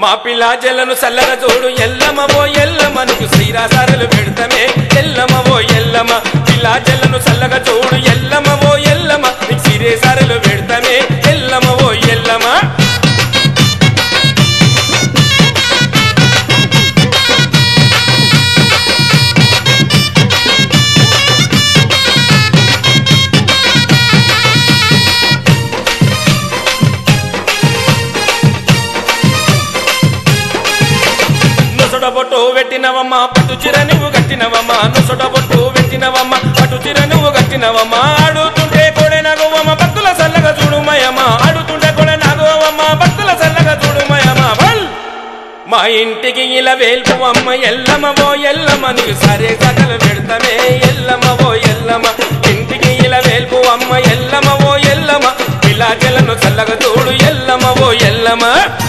మా పిల్లాజలను చల్లగా చూడు ఎల్లమ్మవో ఎల్లమ్మ నీకు శ్రీరాసారులు పెడతామే ఎల్లమ్మవో ఎల్లమ్మ పిల్లాజలను చల్లగా చూడు ఎల్లమ్మవో ఎల్లమ్మ నీకు శ్రీరాసారులు పెడతామే ఎల్లమ్మవో ఎల్లమ్మ నొసట బొట్టు పెట్టినవమ్మ పట్టు చిర నువ్వు కట్టినవమ్మ నొసట బొట్టు పెట్టినవమ్మ పట్టు చిర నువ్వు కట్టినవమ్మ ఆడుతుంటే కొడే నాగవమ్మ భక్తుల సల్లగా చూడుమయమ్మ ఆడుతుంటే కొడే నాగవమ్మ భక్తుల సల్లగా చూడుమయమ్మ బల్ మా ఇంటికి ఇలా వేల్పు అమ్మ ఎల్లమ్మవో ఎల్లమ్మ నీకు సరే సకలు పెడతామే ఎల్లమ్మవో ఎల్లమ్మ ఇంటికి ఇలా వేల్పు అమ్మ ఎల్లమ్మవో ఎల్లమ్మ పిల్లాచెలను చల్లగా చూడు ఎల్లమ్మవో ఎల్లమ్మ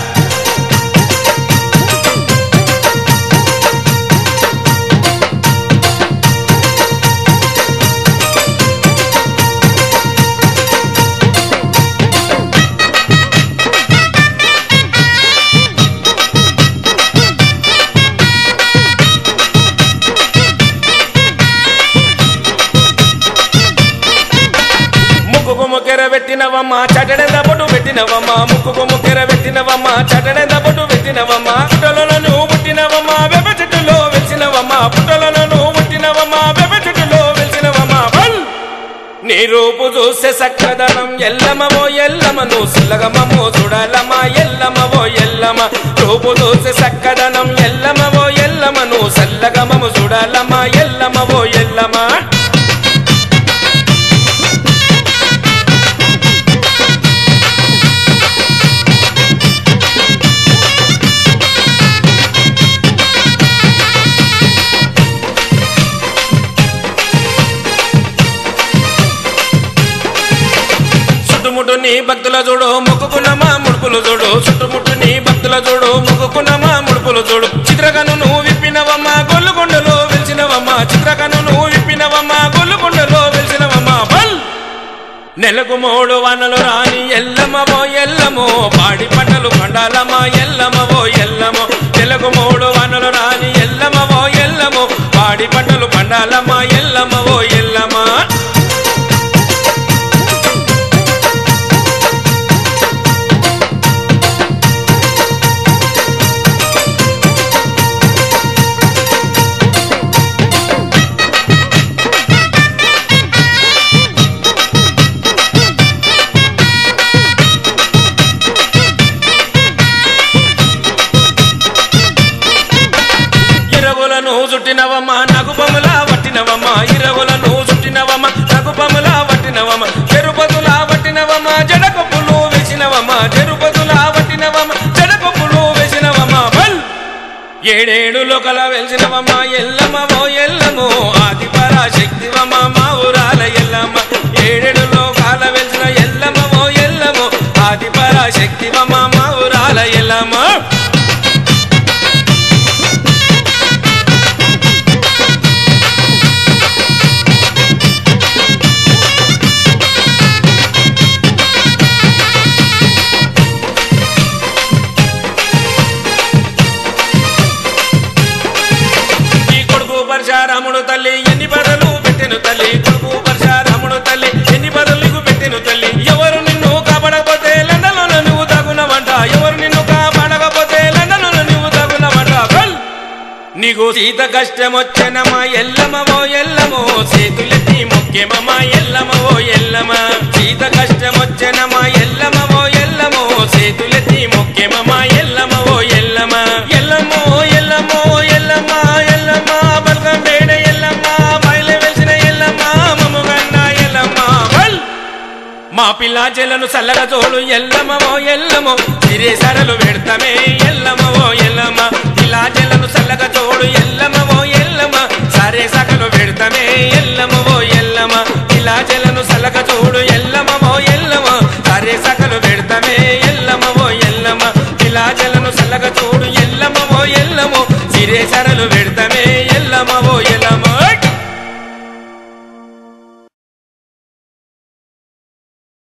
ముక్కుకు ముక్కెర పెట్టినవమ్మ చటడెంద బొట్టు పెట్టినవమ్మ ముక్కుకు ముక్కెర పెట్టినవమ్మ చటడెంద బొట్టు పెట్టినవమ్మ పుట్టలలో నువ్వు పుట్టినవమ్మ బెబ్బ చెట్టులో వెలిసినవమ్మ పుట్టలలో నువ్వు పుట్టినవమ్మ బెబ్బ చెట్టులో వెలిసినవమ్మ బల్ నీ రూపు చూసే సక్కదనం ఎల్లమవో ఎల్లమ నువ్వు సుల్లగమో చూడాలమ్మా ఎల్లమవో ఎల్లమ రూపు చూసే సక్కదనం ఎల్లమవో ఎల్లమ నువ్వు సల్లగమము చూడాలమ్మా ఎల్లమవో ఎల్లమా చుట్టుముట్టు నీ భక్తుల చూడు మొక్కుకున్నమా ముడుపులు చూడు చుట్టుముట్టు నీ భక్తుల చూడు మొక్కుకున్నమా ముడుపులు చూడు చిత్రకను నువ్వు విప్పినవమ్మా గొల్లుకొండలో వెలిసినవమ్మా చిత్రకను నువ్వు విప్పినవమ్మా గొల్లుకొండలో వెలిసినవమ్మా బల్ నెలకు మూడు వనలు రాని ఎల్లమవో ఎల్లమో పాడి పంటలు పండాలమ్మా ఎల్లమవో ఎల్లమో నెలకు మూడు వనలు రాని ఎల్లమవో ఎల్లమో పాడి పంటలు పండాలమ్మా ఎల్లమవో ఎల్లమా ఇరవులను చుట్టినవమ్మ నగుపములా వట్టినవమ్మ ఇరవులను చుట్టినవమ్మ నగుపములా వట్టినవమ్మ చెరుపతులా వట్టినవమ్మ జడకొప్పులు వేసినవమ్మ చెరుపతులా వట్టినవమ్మ జడకొప్పులు వేసినవమ్మ బల్ ఏడేడు లోకల వెలిసినవమ్మ ఎల్లమ్మవో ఎల్లమో ఆది పరాశక్తివమ్మ మా ఊరాల ఎల్లమ్మ ఏడేడు లోకాల వెలిసిన ఎల్లమ్మవో ఎల్లమో ఆది పరాశక్తివమ్మ మా ఊరాల ఎల్లమ్మ ఈ కొడుకు పరశారాముడు తల్లి ఎన్ని పదలు పెట్టెను తల్లి కొడుకు పరశారాముడు తల్లి ఎన్ని పదలకు పెట్టెను తల్లి ఎవరు నిన్ను కాపాడకపోతే లండన్లో నువ్వు తగునవంట ఎవరు నిన్ను కాపాడకపోతే లండన్లో నువ్వు తగునవంట బల్ నీకు సీత కష్టం వచ్చనమా ఎల్లమవో ఎల్లమో చేతులెత్తి ముఖ్యమమ్మా ఎల్లమవో ఎల్లమ సీత కష్టం వచ్చనమా ఎల్లమవో ఎల్లమో చేతులెత్తి ముఖ్యమమ్మా ఎల్లమవో ఎల్లమ ఎల్లమో ఎల్లమో ఎల్లమ్మ ఎల్లమ్మ బల్గం బేడ ఎల్లమ్మ బయలు వెలిసిన ఎల్లమ్మ మమ్ముగన్న ఎల్లమ్మ బల్ మా పిల్లాచెలను చల్లగా తోడు ఎల్లమవో ఎల్లమో సిరే సరలు పెడతామే ఎల్లమవో ఎల్లమ్మ పిల్లాచెలను చల్లగా తోడు ఎల్లమవో ఎల్లమ్మ సరే సకలు పెడతామే ఎల్లమవో ఎల్లమ్మ పిల్లాచెలను చల్లగా తోడు ఎల్లమవో ఎల్లమ్మ సరే సకలు పెడతామే ఎల్లమవో ఎల్లమ్మ పిల్లాచెలను చల్లగా తోడు ఎల్లమవో ఎల్లమో సిరే సరలు